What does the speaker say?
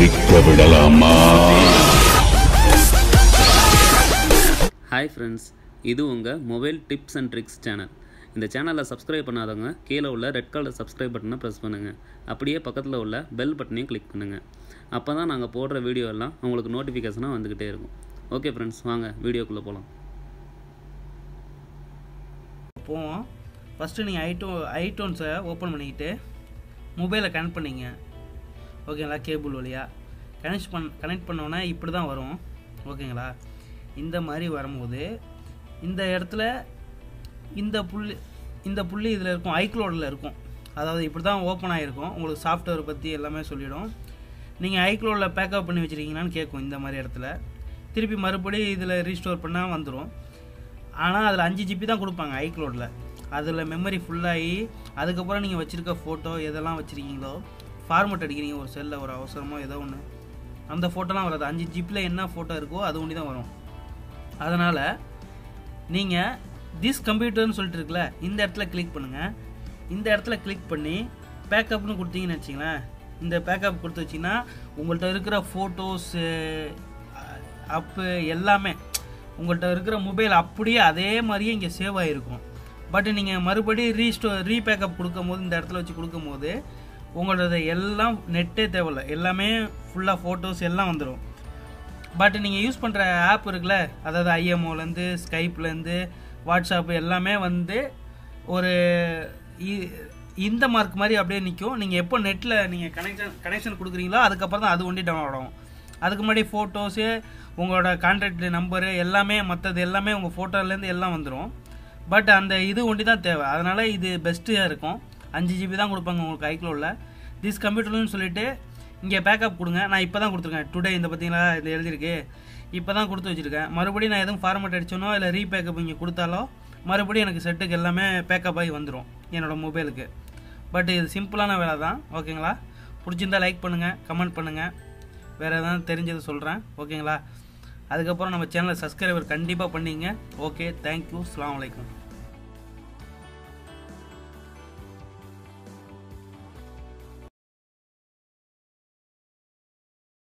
சிரிக்க விடலாமா hi friends இது உங்கள் mobile tips and tricks channel இந்த சேனலை சப்ஸ்கிரைப் பண்ணாதவங்க கீழே உள்ள ரெட் கலர் சப்ஸ்கிரைப் பட்டனை ப்ரெஸ் பண்ணுங்கள் அப்படியே பக்கத்தில் உள்ள பெல் பட்டனையும் கிளிக் பண்ணுங்கள் அப்போ தான் நாங்கள் போடுற வீடியோ எல்லாம் உங்களுக்கு நோட்டிஃபிகேஷனாக வந்துக்கிட்டே இருக்கும் ஓகே ஃப்ரெண்ட்ஸ் வாங்க வீடியோக்குள்ளே போகலாம் போவோம் ஃபஸ்ட்டு நீங்கள் ஐட்டோ ஐட்டோன்ஸை ஓப்பன் பண்ணிக்கிட்டு மொபைலை கனெக்ட் பண்ணிங்க ஓகேங்களா கேபிள் வழியாக கனெக்ட் பண் கனெக்ட் பண்ணோன்னே இப்படி தான் வரும் ஓகேங்களா இந்த மாதிரி வரும்போது இந்த இடத்துல இந்த புள்ளி இந்த புள்ளி இதில் இருக்கும் ஐக்ளோடில் இருக்கும் அதாவது இப்படி தான் ஓப்பன் ஆகிருக்கும் உங்களுக்கு சாஃப்ட்வேர் பற்றி எல்லாமே சொல்லிடும் நீங்கள் ஐக்ளோடில் பேக்கப் பண்ணி வச்சுருக்கீங்களான்னு கேட்கும் இந்த மாதிரி இடத்துல திருப்பி மறுபடி இதில் ரீஸ்டோர் பண்ணால் வந்துடும் ஆனால் அதில் அஞ்சு ஜிபி தான் கொடுப்பாங்க ஐக்ளோடில் அதில் மெமரி ஃபுல்லாகி அதுக்கப்புறம் நீங்கள் வச்சுருக்க ஃபோட்டோ எதெல்லாம் வச்சுருக்கீங்களோ ஃபார்மட் அடிக்கிறீங்க ஒரு செல்லில் ஒரு அவசரமோ ஏதோ ஒன்று அந்த ஃபோட்டோலாம் வராது அஞ்சு ஜிப்பில் என்ன ஃபோட்டோ இருக்கோ அது ஒண்டி தான் வரும் அதனால் நீங்கள் திஸ் கம்ப்யூட்டர்னு சொல்லிட்டு இருக்குல்ல இந்த இடத்துல கிளிக் பண்ணுங்கள் இந்த இடத்துல கிளிக் பண்ணி பேக்கப்னு கொடுத்தீங்கன்னு வச்சிங்களேன் இந்த பேக்கப் கொடுத்து வச்சிங்கன்னா உங்கள்கிட்ட இருக்கிற ஃபோட்டோஸு அப்பு எல்லாமே உங்கள்கிட்ட இருக்கிற மொபைல் அப்படியே அதே மாதிரியே இங்கே சேவ் ஆகிருக்கும் பட் நீங்கள் மறுபடியும் ரீஸ்டோ ரீபேக்கப் கொடுக்கும்போது இந்த இடத்துல வச்சு கொடுக்கும்போது உங்களோட எல்லாம் நெட்டே தேவையில்ல எல்லாமே ஃபுல்லாக ஃபோட்டோஸ் எல்லாம் வந்துடும் பட் நீங்கள் யூஸ் பண்ணுற ஆப் இருக்குல்ல அதாவது ஐஎம்ஓலேருந்து ஸ்கைப்லேருந்து வாட்ஸ்அப் எல்லாமே வந்து ஒரு இ- இந்த மார்க் மாதிரி அப்படியே நிற்கும் நீங்கள் எப்போ நெட்டில் நீங்கள் கனெக்ஷன் கனெக்ஷன் கொடுக்குறீங்களோ அதுக்கப்புறம் தான் அது ஒண்டி டவுன்லோட் ஆகும் அதுக்கு முன்னாடி ஃபோட்டோஸு உங்களோட கான்டாக்ட் நம்பரு எல்லாமே மற்றது எல்லாமே உங்கள் ஃபோட்டோலேருந்து எல்லாம் வந்துடும் பட் அந்த இது ஒண்டி தான் தேவை அதனால் இது பெஸ்ட்டாக இருக்கும் அஞ்சு ஜிபி தான் கொடுப்பாங்க உங்களுக்கு ஐக்ளோவில் திஸ் கம்ப்யூட்டர்னு சொல்லிட்டு இங்கே பேக்கப் கொடுங்க நான் இப்போ தான் கொடுத்துருக்கேன் டுடே இந்த பார்த்தீங்களா இது எழுதியிருக்கு இப்போ தான் கொடுத்து வச்சுருக்கேன் மறுபடியும் நான் எதுவும் ஃபார்மேட் அடிச்சோனோ இல்லை ரீபேக்கப் இங்கே கொடுத்தாலோ மறுபடியும் எனக்கு செட்டுக்கு எல்லாமே பேக்கப் ஆகி வந்துடும் என்னோட மொபைலுக்கு பட் இது சிம்பிளான வேலை தான் ஓகேங்களா பிடிச்சிருந்தா லைக் பண்ணுங்கள் கமெண்ட் பண்ணுங்கள் வேறு எதாவது தெரிஞ்சது சொல்கிறேன் ஓகேங்களா அதுக்கப்புறம் நம்ம சேனலை சப்ஸ்கிரைபர் கண்டிப்பாக பண்ணிங்க ஓகே தேங்க்யூ அஸ்ஸலாமு அலைக்கும்